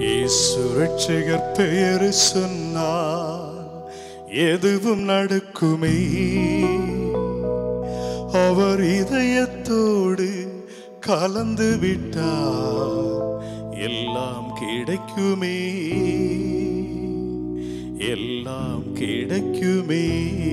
இயேசு ரட்சகர் பெயர் சொன்னால் எதுவும் நடக்குமே அவர் இதயத்தோடு கலந்து விட்டார் எல்லாம் கிடைக்குமே எல்லாம் கிடைக்குமே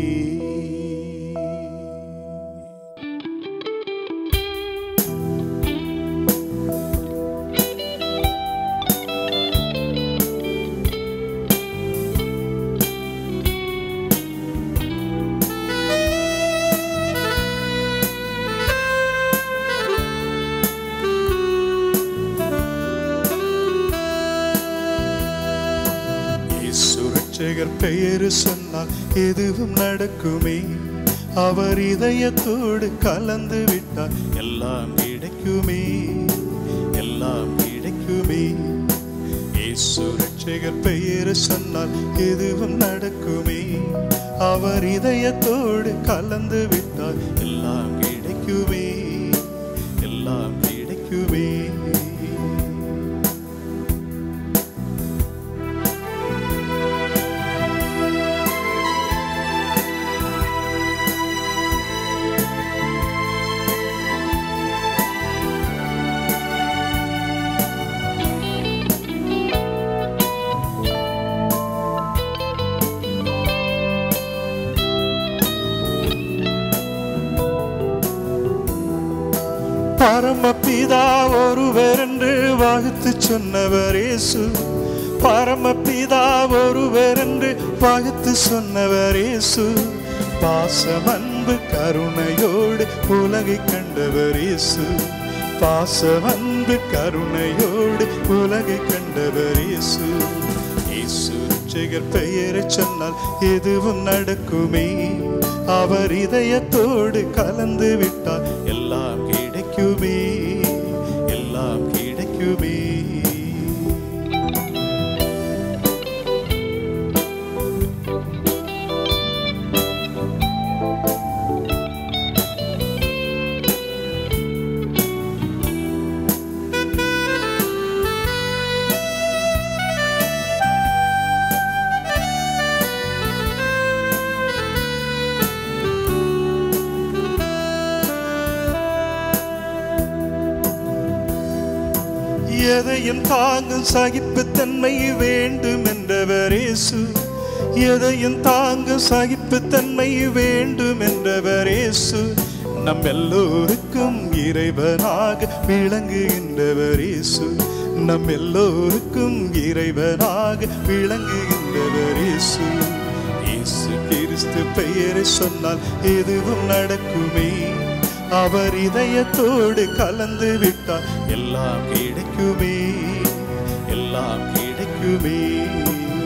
இயேசு ரட்சகர் பெயர் சொன்னால் எதுவும் நடக்குமே அவர் இதயத்தோடு கலந்து விட்டார் எல்லாம் கிடைக்குமே எல்லாம் கிடைக்குமே இயேசு ரட்சகர் பெயர் சொன்னால் எதுவும் நடக்குமே அவர் இதயத்தோடு கலந்து விட்டார் எல்லாம் கிடைக்குமே எல்லாம் கிடைக்குமே பரமபிதா ஒருவர் என்று வாழ்த்து சொன்னவர் இயேசு பரமபிதா ஒருவர் என்று வாழ்த்து சொன்னவர் இயேசு பாசம் அன்பு கருணையோடு உலகை கண்டவர் இயேசு பாசம் அன்பு கருணையோடு உலகை கண்டவர் இயேசு இயேசு ரட்சகர் பெயரை சொன்னால் எதுவும் நடக்குமே அவர் இதயத்தோடு கலந்து விட்டார் எல்லாம் கிடைக்குமே எல்லாம் கிடைக்குமே எதையும் தாங்கும் சகிப்புத்தன்மை வேண்டும் என்றவர் இயேசு எதையும் தாங்கும் சகிப்புத்தன்மை வேண்டும் என்றவர் இயேசு நம் எல்லோருக்கும் இறைவனாக விளங்குகின்றவர் இயேசு நம் எல்லோருக்கும் இறைவனாக விளங்குகின்றவர் இயேசு இயேசு கிறிஸ்து பெயரை சொன்னால் எதுவும் நடக்குமே அவர் இதயத்தோடு கலந்து விட்டார் எல்லாம் கிடைக்குமே எல்லாம் கிடைக்குமே